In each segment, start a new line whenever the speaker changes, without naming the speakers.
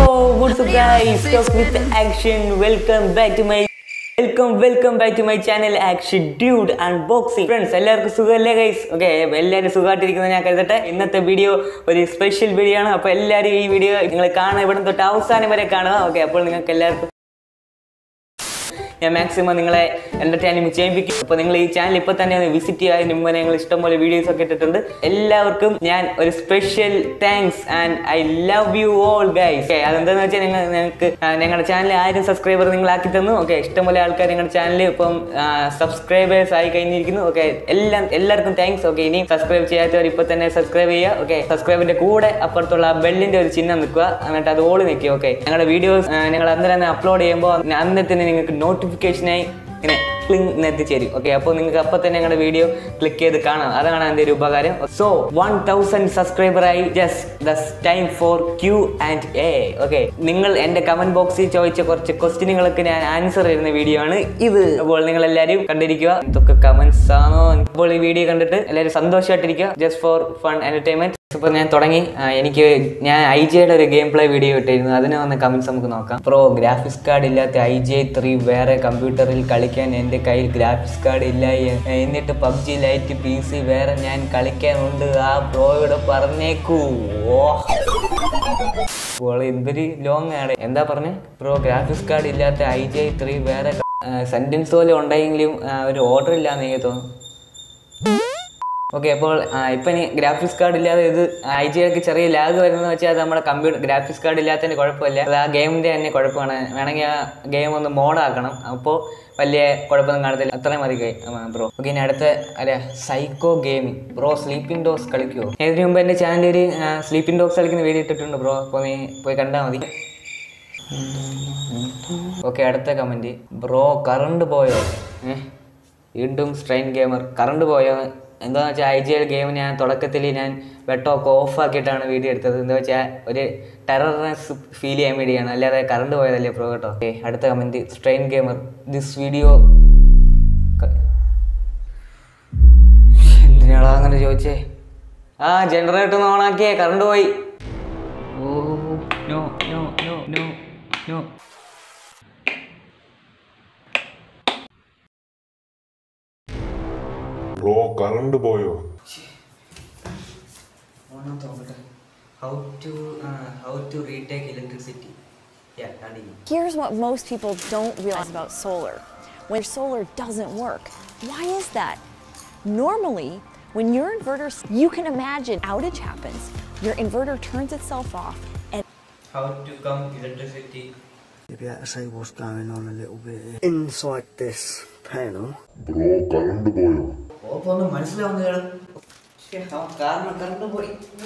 what's up guys? Talk with action. Welcome back to my welcome welcome back to my channel action dude unboxing friends എല്ലാവർക്കും സുഖമല്ലേ guys okay എല്ലാവരും സുഖമായിട്ടിരിക്കുന്നത് ഞാൻ കരുതട്ടെ ഇന്നത്തെ video ഒരു special video ആണ് അപ്പോൾ എല്ലാവരും ഈ വീഡിയോ നിങ്ങൾ കാണുക ഇവിടെ തൊട്ട് അവസാനം വരെ കാണുക ഓക്കെ അപ്പോൾ നിങ്ങൾക്ക് എല്ലാവർക്കും ഞാൻ മാക്സിമം നിങ്ങളെ എൻ്റർടൈനിങ് ചെയ്യിപ്പിക്കും അപ്പോൾ നിങ്ങൾ ഈ ചാനൽ ഇപ്പോൾ തന്നെ ഒന്ന് വിസിറ്റ് ചെയ്യാൻ മുമ്പ് ഞങ്ങൾ ഇഷ്ടംപോലെ വീഡിയോസ് ഒക്കെ ഇട്ടിട്ടുണ്ട് എല്ലാവർക്കും ഞാൻ ഒരു special thanks and I love you all guys okay അതെന്താണെന്ന് വെച്ചാൽ നിങ്ങൾ ഞങ്ങൾക്ക് ഞങ്ങളുടെ ചാനൽ ആയിരം സബ്സ്ക്രൈബർ നിങ്ങളാക്കി തന്നു ഓക്കെ ഇഷ്ടംപോലെ ആൾക്കാർ ഞങ്ങളുടെ ചാനൽ ഇപ്പം സബ്സ്ക്രൈബേഴ്സ് ആയി കഴിഞ്ഞിരിക്കുന്നു ഓക്കെ എല്ലാം എല്ലാവർക്കും താങ്ക്സ് ഓക്കെ ഇനിയും സബ്സ്ക്രൈബ് ചെയ്യാത്തവർ ഇപ്പോൾ തന്നെ സബ്സ്ക്രൈബ് ചെയ്യുക ഓക്കെ സബ്സ്ക്രൈബിന്റെ കൂടെ അപ്പുറത്തുള്ള ആ ബെല്ലിന്റെ ഒരു ചിഹ്നം നിൽക്കുക എന്നിട്ട് അത് ഓളി നിൽക്കുക ഓക്കെ ഞങ്ങളുടെ വീഡിയോസ് ഞങ്ങൾ അന്നേരം തന്നെ അപ്ലോഡ് ചെയ്യുമ്പോൾ അന്നേ തന്നെ നിങ്ങൾക്ക് നോട്ടിഫിക്കേഷനായി ഇങ്ങനെ ക്ലിങ് എത്തിച്ചേരും ഓക്കെ അപ്പോൾ നിങ്ങൾക്ക് അപ്പോൾ തന്നെ ഞങ്ങളുടെ വീഡിയോ ക്ലിക്ക് ചെയ്ത് കാണാം അതാണ് എൻ്റെ ഒരു ഉപകാരം സോ വൺ തൗസൻഡ് സബ്സ്ക്രൈബറായി just this time for Q and A okay നിങ്ങൾ എൻ്റെ കമന്റ് ബോക്സിൽ ചോദിച്ച കുറച്ച് ക്വസ്റ്റ്യനുകൾക്ക് ഞാൻ ആൻസർ തരുന്ന വീഡിയോ ആണ് ഇത് അപ്പോൾ നിങ്ങൾ എല്ലാവരും കണ്ടിരിക്കുക എന്തൊക്കെ കമന്റ്സ് ആണോ ഇപ്പോൾ ഈ വീഡിയോ കണ്ടിട്ട് എല്ലാവരും സന്തോഷമായിട്ടിരിക്കുക ജസ്റ്റ് ഫോർ ഫൺ എന്റർടൈൻമെന്റ് ഇപ്പോൾ ഞാൻ തുടങ്ങി ആ, എനിക്ക് ഞാൻ ഐ ജിയുടെ ഒരു ഗെയിം പ്ലേ വീഡിയോ ഇട്ടിരുന്നു അതിന് വന്ന കമന്റ്സ് നമുക്ക് നോക്കാം പ്രോ ഗ്രാഫിക്സ് കാർഡ് ഇല്ലാത്ത ഐ ജി ത്രീ വേറെ കമ്പ്യൂട്ടറിൽ കളിക്കാൻ എൻ്റെ കയ്യിൽ ഗ്രാഫിക്സ് കാർഡ് ഇല്ല എ- എന്നിട്ട് പബ്ജി ലൈറ്റ് പി സി വേറെ ഞാൻ കളിക്കാനുണ്ട് ആ പ്രോയോട് പറഞ്ഞേക്കൂ ഓ ഓള് എന്തൊരു ലോങ് ആണ് എന്താ പറഞ്ഞേ പ്രോ ഗ്രാഫിക്സ് കാർഡ് ഇല്ലാത്ത ഐ ജി ത്രീ വേറെ സെന്റൻസ് പോലെ ഉണ്ടെങ്കിലും ആ, ഒരു ഓർഡർ ഇല്ലാന്ന് എനിക്ക് തോന്നുന്നു ഓക്കെ അപ്പോൾ ആ, ഇപ്പം ഇനി ഗ്രാഫിക്സ് കാർഡ് ഇല്ലാതെ ഇത് ഐ ജിയൊക്കെ ചെറിയ ലാഗ് വരുന്നതെന്ന് വെച്ചാൽ അത് നമ്മുടെ കമ്പ്യൂട്ടർ ഗ്രാഫിക്സ് കാർഡ് ഇല്ലാത്തതിൻ്റെ കുഴപ്പമില്ല അത് ആ ഗെയിമിൻ്റെ തന്നെ കുഴപ്പമാണ് വേണമെങ്കിൽ ആ ഗെയിം ഒന്ന് മോഡാക്കണം അപ്പോൾ വലിയ കുഴപ്പമൊന്നും കാണത്തില്ല അത്രയും മതി ബ്രോ ഓക്കെ ഇനി അടുത്ത അല്ല psycho gaming bro sleeping dogs കളിക്കുമോ ഇതിന് മുമ്പ് എൻ്റെ ചാനലിൽ ഒരു സ്ലീപ്പിംഗ് ഡോഗ്സ് കളിക്കുന്ന വീഡിയോ ഇട്ടിട്ടുണ്ട് ബ്രോ അപ്പോൾ നീ പോയി കണ്ടാൽ മതി ഓക്കെ അടുത്ത കമൻറ്റ് ബ്രോ കറണ്ട് പോയോ ഏ വീണ്ടും സ്ട്രെയിൻ ഗെയിമർ കറണ്ട് പോയോ എന്താണെന്ന് വെച്ചാൽ ഐ ജി എൽ ഗെയിം ഞാൻ തുടക്കത്തിൽ ഞാൻ വെട്ടമൊക്കെ ഓഫ് ആക്കിയിട്ടാണ് വീഡിയോ എടുത്തത് എന്താ വെച്ചാൽ ഒരു ടെറർനെസ് ഫീൽ ചെയ്യാൻ വേണ്ടിയാണ് അല്ലാതെ കറണ്ട് പോയതല്ലേ പ്രോ കേട്ടോ ഓക്കെ അടുത്ത comment strain gamer this video എന്തിനാളാ അങ്ങനെ ചോദിച്ചേ ആ ജനറേറ്റർ ഒന്ന് ഓണാക്കിയേ കറണ്ട് പോയി oh no no no no no
bro current പോയോ
how to how to retake electricity continue
Here's what most people don't realize about solar. When solar doesn't work, why is that? Normally, when your inverter, you can imagine outage happens, your inverter turns itself off and
how to come electricity
Maybe I say what's going on a little bit. Inside this panel,
bro current പോയോ
ഓപ്പൊന്നും മനസ്സിലാവുന്നില്ല കാരണം current പോയി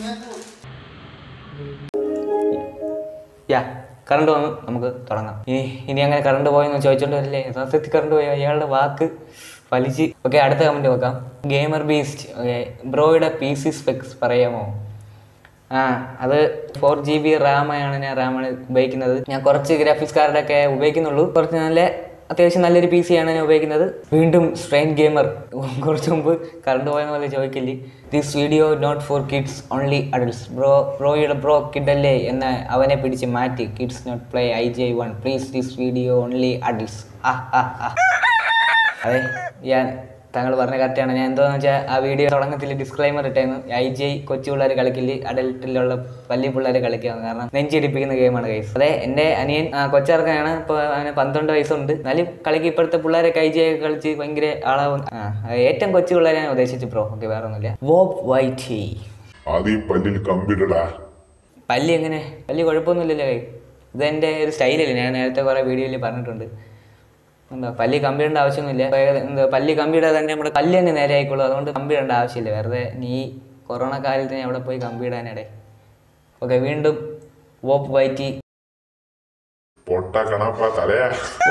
യാ current വന്നു നമുക്ക് തുടങ്ങാം ഇനി ഇനി അങ്ങനെ കറണ്ട് പോയെന്ന് ചോദിച്ചോണ്ട് വരില്ലേ സത്യത്തിൽ കറണ്ട് പോയി അയാളുടെ വാക്ക് ഫലിച്ച് ഓക്കെ അടുത്ത കമൻറ്റ് നോക്കാം ഗെയിമർ ബീസ്റ്റ് ഓക്കെ ബ്രോയുടെ പി സി സ്പെക്സ് പറയാമോ ആ അത് ഫോർ ജി ബി റാമാണ് ഞാൻ റാമാണ് ഉപയോഗിക്കുന്നത് ഞാൻ കുറച്ച് ഗ്രാഫിക്സ് കാർഡൊക്കെ ഉപയോഗിക്കുന്നുള്ളൂ കുറച്ച് നല്ല അത്യാവശ്യം നല്ലൊരു പി സിയാണ് ഞാൻ ഉപയോഗിക്കുന്നത് വീണ്ടും സ്ട്രെയിൻ ഗെയിമർ കുറച്ച് മുമ്പ് കറണ്ട് പോയെന്ന് പോലെ ചോദിക്കില്ലേ this video not for kids only adults bro ബ്രോയുടെ ബ്രോ കിഡല്ലേ എന്ന് അവനെ പിടിച്ച് മാറ്റി kids not play I J one please this video only adults ആ ആ ആ അതെ ഞാൻ താങ്കൾ പറഞ്ഞ കറക്റ്റാണ് ഞാൻ എന്താണെന്ന് വെച്ചാൽ ആ വീഡിയോ തുടങ്ങത്തിൽ ഡിസ്ക്ലൈമർ ഇട്ടായിരുന്നു ഐ ജി കൊച്ചു പിള്ളേർ കളിക്കില്ല അഡൽട്ടിലുള്ള വലിയ പിള്ളേർ കളിക്കാന്ന് കാരണം നെഞ്ചിടിപ്പിക്കുന്ന ഗെയിമാണ് കൈസ് അതെ എൻ്റെ അനിയൻ ആ, കൊച്ചിറക്കാനാണ് ഇപ്പോൾ അവന് പന്ത്രണ്ട് വയസ്സുണ്ട് എന്നാലും കളിക്ക് ഇപ്പോഴത്തെ പിള്ളേരൊക്കെ ഐ ജി ഒക്കെ കളിച്ച് ഭയങ്കര ആളാവും ആ ഏറ്റവും കൊച്ചു പിള്ളേരെ ഞാൻ ഉദ്ദേശിച്ചു ബ്രോ ഓക്കെ വേറെ ഒന്നുമില്ല വോപ്പ് വൈറ്റ്
ആദ്യം പല്ലിൽ കമ്പിടടാ
പല്ലി എങ്ങനെ പല്ലി കുഴപ്പമൊന്നുമില്ലല്ലോ കൈ ഇതെൻ്റെ ഒരു സ്റ്റൈലല്ലേ ഞാൻ നേരത്തെ കുറേ വീഡിയോയിൽ പറഞ്ഞിട്ടുണ്ട് എന്താ പല്ലി കമ്പിടേണ്ട ആവശ്യമൊന്നുമില്ല ഇപ്പൊ ഏത് എന്താ പല്ലി കമ്പിടാതെ തന്നെ നമ്മുടെ പല്ല് തന്നെ നേരെ ആയിക്കോളൂ അതുകൊണ്ട് കമ്പിടേണ്ട ആവശ്യമില്ല വെറുതെ നീ കൊറോണ കാലത്ത് ഞാൻ അവിടെ പോയി കമ്പിടാനിടെ ഓക്കെ വീണ്ടും വോപ്പ് വൈറ്റി
പൊട്ട കണപ്പ തലയാ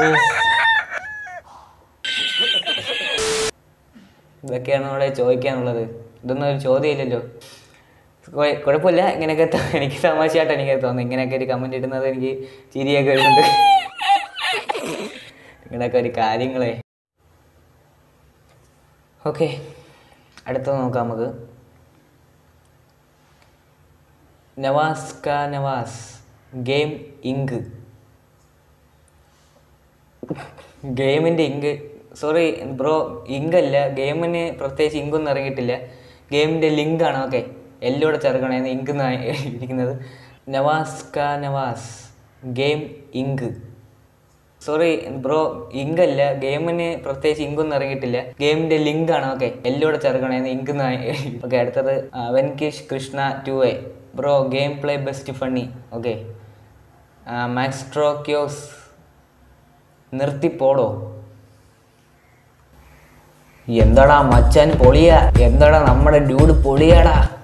ഇതൊക്കെയാണ് അവിടെ ചോദിക്കാനുള്ളത് ഇതൊന്നും ഒരു ചോദ്യമില്ലല്ലോ കുഴ- കുഴപ്പമില്ല ഇങ്ങനെയൊക്കെ ത- എനിക്ക് തമാശയായിട്ട് എനിക്ക് തോന്നുന്നു ഇങ്ങനെയൊക്കെ ഒരു കമൻറ്റ് ഇടുന്നത് എനിക്ക് ചിരിയൊക്കെ വരുന്നുണ്ട് ഇങ്ങനെയൊക്കെ ഒരു കാര്യങ്ങളെ ഓക്കെ അടുത്തത് നോക്കാം നമുക്ക് നവാസ് ക നവാസ് ഗെയിം ഇങ്ക് ഗെയിമിൻ്റെ ഇങ്ക് സോറി ബ്രോ ഇങ്ക് അല്ല ഗെയിമിന് പ്രത്യേകിച്ച് ഇങ്കൊന്നും ഇറങ്ങിയിട്ടില്ല ഗെയിമിൻ്റെ ലിങ്കാണ് ഓക്കെ എല്ലോടെ ചേർക്കണേന്ന് ഇങ്ക് ഇരിക്കുന്നത് നവാസ് ക Nawaz game ink sorry bro ink അല്ല ഗെയിമിന് പ്രത്യേകിച്ച് ഇങ്കൊന്നും ഇറങ്ങിയിട്ടില്ല ഗെയിമിൻ്റെ ലിങ്കാണ് ഓക്കെ എല്ലോടെ ചേർക്കണേന്ന് ഇങ്ക് ഓക്കെ അടുത്തത് ആ, വെൻകിഷ് Krishna to a bro game play best funny okay മാക്സ്ട്രോക്യോസ് നിർത്തിപ്പോടോ എന്താടാ മച്ചാൻ പൊളിയാ എന്താടാ നമ്മുടെ ഡ്യൂഡ് പൊളിയാടാ